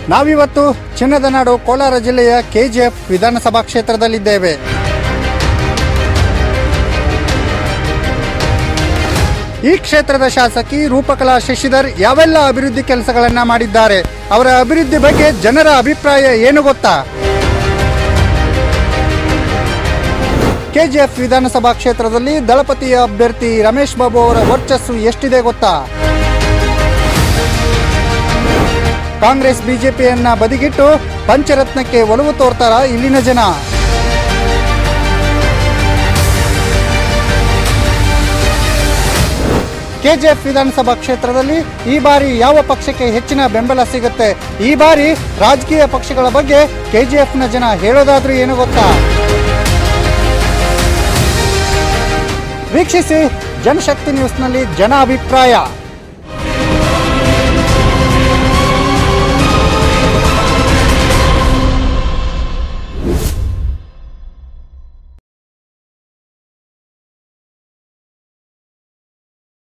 ನಾವಿವತ್ತು ಚಿನ್ನದ ನಾಡು ಕೋಲಾರ ಜಿಲ್ಲೆಯ ಕೆಜಿಎಫ್ ವಿಧಾನಸಭಾ ಕ್ಷೇತ್ರದಲ್ಲಿದ್ದೇವೆ ಈ ಕ್ಷೇತ್ರದ ಶಾಸಕಿ ರೂಪಕಲಾ ಶಶಿಧರ್ ಯಾವೆಲ್ಲ ಅಭಿವೃದ್ಧಿ ಕೆಲಸಗಳನ್ನ ಮಾಡಿದ್ದಾರೆ ಅವರ ಅಭಿವೃದ್ಧಿ ಬಗ್ಗೆ ಜನರ ಅಭಿಪ್ರಾಯ ಏನು ಗೊತ್ತಾ ಕೆಜಿಎಫ್ ವಿಧಾನಸಭಾ ಕ್ಷೇತ್ರದಲ್ಲಿ ದಳಪತಿಯ ಅಭ್ಯರ್ಥಿ ರಮೇಶ್ ಬಾಬು ಅವರ ವರ್ಚಸ್ಸು ಎಷ್ಟಿದೆ ಗೊತ್ತಾ ಕಾಂಗ್ರೆಸ್ ಬಿಜೆಪಿಯನ್ನ ಬದಿಗಿಟ್ಟು ಪಂಚರತ್ನಕ್ಕೆ ಒಲವು ತೋರ್ತಾರ ಇಲ್ಲಿನ ಜನ ಕೆಜಿಎಫ್ ವಿಧಾನಸಭಾ ಕ್ಷೇತ್ರದಲ್ಲಿ ಈ ಬಾರಿ ಯಾವ ಪಕ್ಷಕ್ಕೆ ಹೆಚ್ಚಿನ ಬೆಂಬಲ ಸಿಗುತ್ತೆ ಈ ಬಾರಿ ರಾಜಕೀಯ ಪಕ್ಷಗಳ ಬಗ್ಗೆ ಕೆಜಿಎಫ್ನ ಜನ ಹೇಳೋದಾದ್ರೂ ಏನು ಗೊತ್ತಾ ವೀಕ್ಷಿಸಿ ಜನಶಕ್ತಿ ನ್ಯೂಸ್ನಲ್ಲಿ ಜನ ಅಭಿಪ್ರಾಯ